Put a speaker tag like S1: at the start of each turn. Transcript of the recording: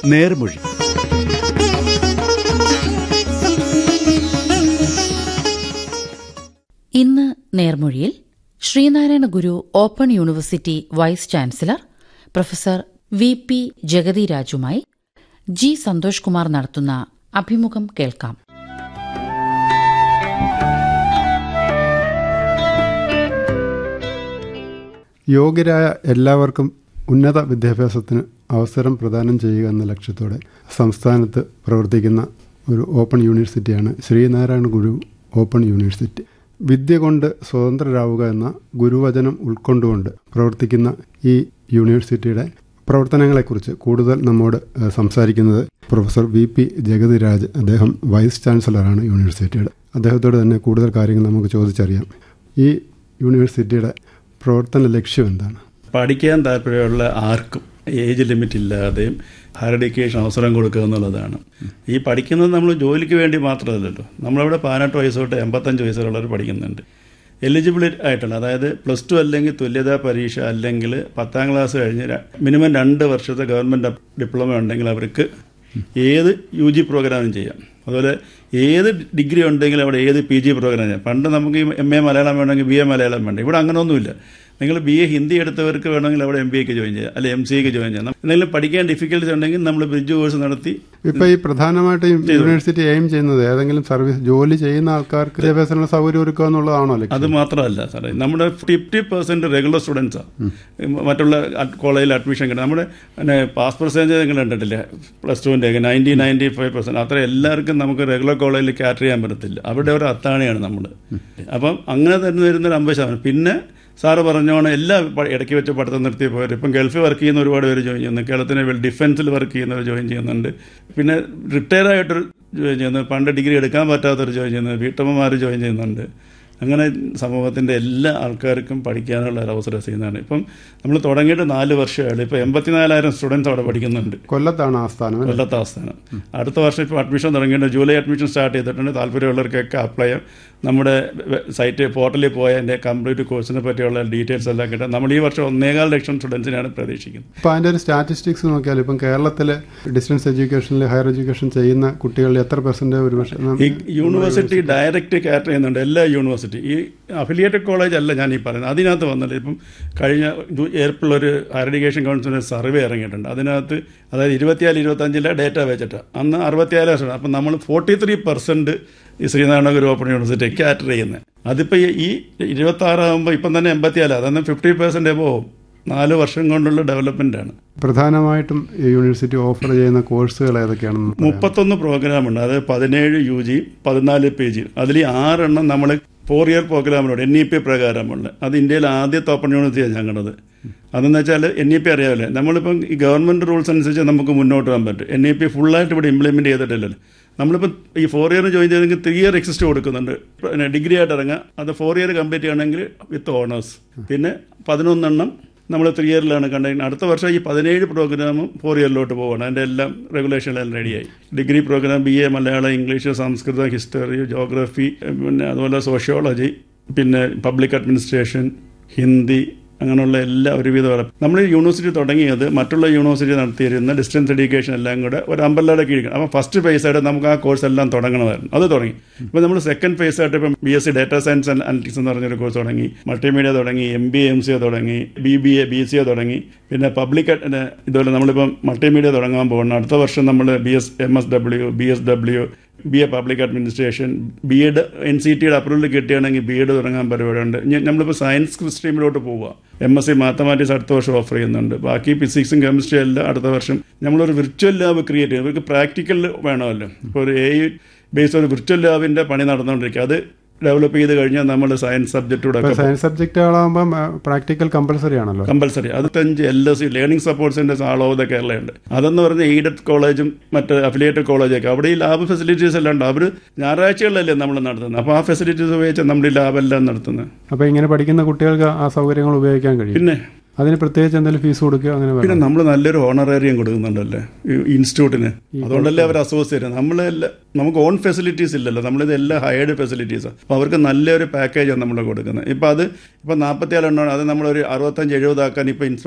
S1: നേർമൊഴി
S2: ഇന്ന് നേർമൊഴിയിൽ Sreenarayana Guru open university vice chancellor professor V P Jagathi രാജുമായി ജി സന്തോഷ് കുമാർ നടത്തുന്ന അഭിമുഖം കേൾക്കാം
S3: യോഗ്യരായ എല്ലാവർക്കും ഉന്നത വിദ്യാഭ്യാസത്തിന് അവസരം പ്രദാനം ചെയ്യുക എന്ന ലക്ഷ്യത്തോടെ സംസ്ഥാനത്ത് പ്രവർത്തിക്കുന്ന ഒരു ഓപ്പൺ യൂണിവേഴ്സിറ്റിയാണ് ശ്രീനാരായണ ഗുരു ഓപ്പൺ യൂണിവേഴ്സിറ്റി വിദ്യ കൊണ്ട് സ്വതന്ത്രരാവുക എന്ന ഗുരുവചനം ഉൾക്കൊണ്ടുകൊണ്ട് പ്രവർത്തിക്കുന്ന ഈ യൂണിവേഴ്സിറ്റിയുടെ പ്രവർത്തനങ്ങളെക്കുറിച്ച് കൂടുതൽ നമ്മോട് ഏഹ്, സംസാരിക്കുന്നത് പ്രൊഫസർ വി പി ജഗതിരാജ് അദ്ദേഹം വൈസ് ചാൻസലറാണ് യൂണിവേഴ്സിറ്റിയുടെ അദ്ദേഹത്തോട് തന്നെ കൂടുതൽ കാര്യങ്ങൾ നമുക്ക് ചോദിച്ചറിയാം ഈ യൂണിവേഴ്സിറ്റിയുടെ പ്രവർത്തന ലക്ഷ്യം എന്താണ്
S4: പഠിക്കാൻ താല്പര്യമുള്ള ആർക്കും ഏജ് ലിമിറ്റ് ഇല്ലാതെയും ഹയർ എഡ്യൂക്കേഷൻ അവസരം കൊടുക്കുക എന്നുള്ളതാണ് ഈ പഠിക്കുന്നത് നമ്മൾ ജോലിക്ക് വേണ്ടി മാത്രമല്ലല്ലോ നമ്മളിവിടെ പതിനെട്ട് വയസ്സ് തൊട്ട് എൺപത്തഞ്ച് വയസ്സുള്ളവർ പഠിക്കുന്നുണ്ട് എലിജിബിലിറ്റി ആയിട്ടുള്ള അതായത് പ്ലസ് ടു അല്ലെങ്കിൽ തുല്യതാ പരീക്ഷ അല്ലെങ്കിൽ പത്താം ക്ലാസ് കഴിഞ്ഞ് ര- മിനിമം രണ്ട് വർഷത്തെ ഗവൺമെൻറ് ഡിപ്ലോമ ഉണ്ടെങ്കിൽ അവർക്ക് ഏത് യു ജി പ്രോഗ്രാമും ചെയ്യാം അതുപോലെ ഏത് ഡിഗ്രി ഉണ്ടെങ്കിലും അവിടെ ഏത് പി ജി പ്രോഗ്രാം ചെയ്യാം പണ്ട് നമുക്ക് ഈ എം എ മലയാളം വേണമെങ്കിൽ ബി എ മലയാളം വേണ്ട ഇവിടെ അങ്ങനെയൊന്നുമില്ല നിങ്ങൾ ബി എ ഹിന്ദി എടുത്തവർക്ക് വേണമെങ്കിൽ അവിടെ എം ബി എക്ക് ജോയിൻ ചെയ്യാം അല്ലെങ്കിൽ എം സി എക്ക് ജോയിൻ ചെയ്യാം എന്തെങ്കിലും പഠിക്കാൻ ഡിഫിക്കൽറ്റി ഉണ്ടെങ്കിൽ നമ്മൾ ബ്രിഡ്ജ് കോഴ്സ് നടത്തി
S3: ഇപ്പൊ ഈ പ്രധാനമായിട്ടും യൂണിവേഴ്സിറ്റി എയിം ചെയ്യുന്നത് ഏതെങ്കിലും സർവീസ് ജോലി ചെയ്യുന്ന ആൾക്കാർക്ക് വിദ്യാഭ്യാസത്തിനുള്ള സൗകര്യം ഒരുക്കുക എന്നുള്ളതാണോ ലക്ഷ്യം
S4: അത് മാത്രമല്ല സാറേ നമ്മുടെ ഫിഫ്റ്റി പെർസെന്റ് റെഗുലർ സ്റ്റുഡൻസാണ് മറ്റുള്ള കോളേജിൽ അഡ്മിഷൻ കിട്ടും നമ്മുടെ പിന്നെ പാസ് പെർസെൻറ്റേജ് നിങ്ങൾ കണ്ടിട്ടില്ലേ പ്ലസ് ടുവിൻ്റെ ഒക്കെ നയൻറ്റി നയൻറ്റി ഫൈവ് പെർസെൻറ്റ് അത്ര എല്ലാവർക്കും നമുക്ക് റെഗുലർ കോളേജിൽ ക്യാറ്റർ ചെയ്യാൻ പറ്റത്തില്ല അവിടെ ഒരു അത്താണിയാണ് നമ്മൾ അപ്പം അങ്ങനെ തന്നെ വരുന്നൊരു അമ്പത് ശതമാനം പിന്നെ സാറ് പറഞ്ഞോണം എല്ലാ പ- ഇടയ്ക്ക് വെച്ച് പഠിത്തം നിർത്തി പോയവർ ഇപ്പം ഗൾഫിൽ വർക്ക് ചെയ്യുന്ന ഒരുപാട് പേര് ജോയിൻ ചെയ്യുന്നു കേരളത്തിന് വെൽ ഡിഫൻസിൽ വർക്ക് ചെയ്യുന്നവർ ജോയിൻ ചെയ്യുന്നുണ്ട് പിന്നെ റിട്ടയർ ആയിട്ടൊരു ജോയിൻ ചെയ്യുന്നു പണ്ട് ഡിഗ്രി എടുക്കാൻ പറ്റാത്തവർ ജോയിൻ ചെയ്യുന്നു വീട്ടമ്മമാർ ജോയിൻ ചെയ്യുന്നുണ്ട് അങ്ങനെ സമൂഹത്തിൻ്റെ എല്ലാ ആൾക്കാർക്കും പഠിക്കാനുള്ള ഒരു അവസരം ചെയ്യുന്നതാണ് ഇപ്പം നമ്മൾ തുടങ്ങിയിട്ട് നാല് വർഷമായുള്ളൂ ഇപ്പോൾ എൺപത്തിനാലായിരം സ്റ്റുഡൻസ് അവിടെ പഠിക്കുന്നുണ്ട്
S3: കൊല്ലത്താണ് ആ സ്ഥാനം അല്ലേ?
S4: കൊല്ലത്തെ ആസ്ഥാനം അടുത്ത വർഷം ഇപ്പോൾ അഡ്മിഷൻ തുടങ്ങിയിട്ട് ജൂലൈ അഡ്മിഷൻ സ്റ്റാർട്ട് ചെയ്തിട്ടുണ്ട് താല്പര്യമുള്ളവർക്കൊക്കെ അപ്ലൈ ചെയ്യാം നമ്മുടെ വെ- സൈറ്റ് പോർട്ടലിൽ പോയ എൻ്റെ കംപ്ലീറ്റ് കോഴ്സിനെ പറ്റിയുള്ള ഡീറ്റെയിൽസ് എല്ലാം കിട്ടാം നമ്മൾ ഈ വർഷം ഒന്നേകാൽ ലക്ഷം സ്റ്റുഡൻസിനാണ് പ്രതീക്ഷിക്കുന്നത്
S3: ഇപ്പൊ അതിന്റെ ഒരു സ്റ്റാറ്റിസ്റ്റിക്സ് നോക്കിയാൽ ഇപ്പം കേരളത്തിലെ ഡിസ്റ്റൻസ് എഡ്യൂക്കേഷനിൽ ഹയർ എഡ്യൂക്കേഷൻ ചെയ്യുന്ന കുട്ടികളിൽ എത്ര പെർസെന്റ് ഒരു പക്ഷേ
S4: ഈ യൂണിവേഴ്സിറ്റി ഡയറക്റ്റ് കാറ്റർ ചെയ്യുന്നുണ്ട് എല്ലാ യൂണിവേഴ്സിറ്റി ഈ അഫിലിയേറ്റഡ് കോളേജ് അല്ല ഞാൻ ഈ പറയുന്നത് അതിനകത്ത് വന്നിട്ട് ഇപ്പം കഴിഞ്ഞ ജൂ- ഏപ്രിൽ ഒരു ഹയർ എഡ്യൂക്കേഷൻ കൗൺസിലിൻ്റെ സർവേ ഇറങ്ങിയിട്ടുണ്ട് അതിനകത്ത് അതായത് ഇരുപത്തിയാല് ഇരുപത്തഞ്ചിലെ ഡേറ്റ വെച്ചിട്ട് അന്ന് അറുപത്തിയാല് ലക്ഷം അപ്പം നമ്മൾ ഫോർട്ടി ത്രീ പെർസെൻറ്റ് ഈ Sreenarayana Guru open university cater ചെയ്യുന്നത് അതിപ്പോൾ ഈ ഇരുപത്തി ആറാകുമ്പോൾ ഇപ്പം തന്നെ എൺപത്തിയാല് അതൊന്ന് ഫിഫ്റ്റി പെർസെൻറ്റ് എബോവും നാല് വർഷം കൊണ്ടുള്ള ഡെവലപ്മെൻ്റ് ആണ്
S3: പ്രധാനമായിട്ടും ഈ യൂണിവേഴ്സിറ്റി ഓഫർ ചെയ്യുന്ന കോഴ്സുകൾ ഏതൊക്കെയാണെന്ന് പറയാമോ?
S4: മുപ്പത്തൊന്ന് പ്രോഗ്രാമുണ്ട് അത് പതിനേഴ് യു ജി പതിനാല് പി ജി അതിൽ ഈ ആറെണ്ണം നമ്മൾ ഫോർ ഇയർ പ്രോഗ്രാമിനോട് എൻ ഇ പി പ്രകാരമുള്ള അത് ഇന്ത്യയിൽ ആദ്യത്തെ ഓപ്പൺ യൂണിവേഴ്സിറ്റിയാണ് ഞങ്ങളത് അതെന്ന് വെച്ചാൽ എൻ ഇ പി അറിയാമല്ലേ നമ്മളിപ്പം ഈ ഗവൺമെൻറ് റൂൾസ് അനുസരിച്ച് നമുക്ക് മുന്നോട്ട് പോകാൻ പറ്റും എൻ ഇ പി ഫുള്ളായിട്ട് ഇവിടെ ഇംപ്ലിമെൻറ്റ് ചെയ്തിട്ടില്ലല്ലോ നമ്മളിപ്പോൾ ഈ ഫോർ ഇയർ ജോയിൻ ചെയ്തെങ്കിൽ ത്രീ ഇയർ എക്സിസ്റ്റ് കൊടുക്കുന്നുണ്ട് പിന്നെ ഡിഗ്രി ആയിട്ട് ഇറങ്ങുക അത് ഫോർ ഇയർ കംപ്ലീറ്റ് ചെയ്യണമെങ്കിൽ വിത്ത് ഓണേഴ്സ് പിന്നെ പതിനൊന്നെണ്ണം നമ്മൾ ത്രീ ഇയറിലാണ് കണ്ടെങ്കിൽ അടുത്ത വർഷം ഈ പതിനേഴ് പ്രോഗ്രാമും ഫോർ ഇയറിലോട്ട് പോവുകയാണ് അതിൻ്റെ എല്ലാം റെഗുലേഷനെല്ലാം റെഡിയായി degree programme B A Malayalam English Sanskrit history geography പിന്നെ അതുപോലെ സോഷ്യോളജി പിന്നെ പബ്ലിക് അഡ്മിനിസ്ട്രേഷൻ ഹിന്ദി അങ്ങനെയുള്ള എല്ലാ ഒരുവിധം നമ്മൾ ഈ യൂണിവേഴ്സിറ്റി തുടങ്ങിയത് മറ്റുള്ള യൂണിവേഴ്സിറ്റി നടത്തിയിരുന്ന ഡിസ്റ്റൻസ് എഡ്യൂക്കേഷൻ എല്ലാം കൂടെ ഒരു അമ്പലയുടെ കീഴിൽ അപ്പോൾ ഫസ്റ്റ് ഫേസ് ആയിട്ട് നമുക്ക് ആ കോഴ്സ് എല്ലാം തുടങ്ങണമായിരുന്നു അത് തുടങ്ങി ഇപ്പോൾ നമ്മൾ സെക്കൻഡ് ഫേസ് ആയിട്ട് ഇപ്പം B S C data science and analytics എന്ന് പറഞ്ഞൊരു കോഴ്സ് തുടങ്ങി മൾട്ടിമീഡിയ തുടങ്ങി M B M C A തുടങ്ങി B B A B C A തുടങ്ങി പിന്നെ പബ്ലിക് ഇതുപോലെ നമ്മളിപ്പം മൾട്ടിമീഡിയ തുടങ്ങാൻ പോകുന്നു അടുത്ത വർഷം നമ്മൾ B S M S W B S W B A public administration B Ed N C ടിയുടെ അപ്രൂവൽ കിട്ടുകയാണെങ്കിൽ ബി എഡ് തുടങ്ങാൻ പരിപാടിയുണ്ട് ഇനി നമ്മളിപ്പോൾ സയൻസ് സ്ട്രീമിലോട്ട് പോവുക എം എസ് സി മാത്തമാറ്റിക്സ് അടുത്ത വർഷം ഓഫർ ചെയ്യുന്നുണ്ട് ബാക്കി ഫിസിക്സും കെമിസ്ട്രി എല്ലാം അടുത്ത വർഷം നമ്മളൊരു വിർച്വൽ ലാബ് ക്രിയേറ്റ് ചെയ്യും ഇവർക്ക് പ്രാക്ടിക്കൽ വേണമല്ലോ ഇപ്പോൾ ഒരു എ ബേസ് ഒരു വിർച്വൽ ലാബിൻ്റെ പണി നടന്നുകൊണ്ടിരിക്കുക അത് ഡെവലപ്പ് ചെയ്ത് കഴിഞ്ഞാൽ നമ്മൾ സയൻസ് സബ്ജക്റ്റൂടെ
S3: ഇപ്പൊ സയൻസ് സബ്ജക്റ്റുകളാകുമ്പോൾ പ്രാക്ടിക്കൽ കമ്പൽസറി ആണല്ലോ
S4: കമ്പൽസറി അറുപത്തഞ്ച് L S C learning support centres all over the കേരളയുണ്ട് അതെന്ന് പറഞ്ഞ എയ്ഡഡ് കോളേജും മറ്റ് അഫിലിയേറ്റഡ് കോളേജൊക്കെ അവിടെ ഈ ലാബ് ഫെസിലിറ്റീസ് എല്ലാം ഉണ്ട് അവർ ഞായറാഴ്ചകളിലല്ലേ നമ്മൾ നടത്തുന്നത് അപ്പോൾ ആ ഫെസിലിറ്റീസ് ഉപയോഗിച്ച് നമ്മൾ ഈ ലാബെല്ലാം നടത്തുന്നത്
S3: അപ്പൊ ഇങ്ങനെ പഠിക്കുന്ന കുട്ടികൾക്ക് ആ സൗകര്യങ്ങൾ ഉപയോഗിക്കാൻ കഴിയും
S4: പിന്നെ
S3: അതിന് പ്രത്യേകിച്ച് എന്തെങ്കിലും ഫീസ് കൊടുക്കുക അങ്ങനെ
S4: പിന്നെ
S3: വേണം
S4: നമ്മൾ നല്ലൊരു ഓണറേറിയം കൊടുക്കുന്നുണ്ടല്ലേ ഈ ഇൻസ്റ്റിറ്റ്യൂട്ടിന് അതുകൊണ്ടല്ലേ അവർ അസോസിയേറ്റ് നമ്മളെല്ലാം നമുക്ക് ഓൺ ഫെസിലിറ്റീസ് ഇല്ലല്ലോ നമ്മളിത് എല്ലാം ഹയർഡ് ഫെസിലിറ്റീസാണ് അപ്പോൾ അവർക്ക് നല്ലൊരു പാക്കേജാണ് നമ്മൾ കൊടുക്കുന്നത് ഇപ്പോൾ അത് ഇപ്പോൾ നാൽപ്പത്തിയാല് എണ്ണമാണ് അത് നമ്മളൊരു അറുപത്തഞ്ച് എഴുപതാക്കാൻ ഇപ്പോൾ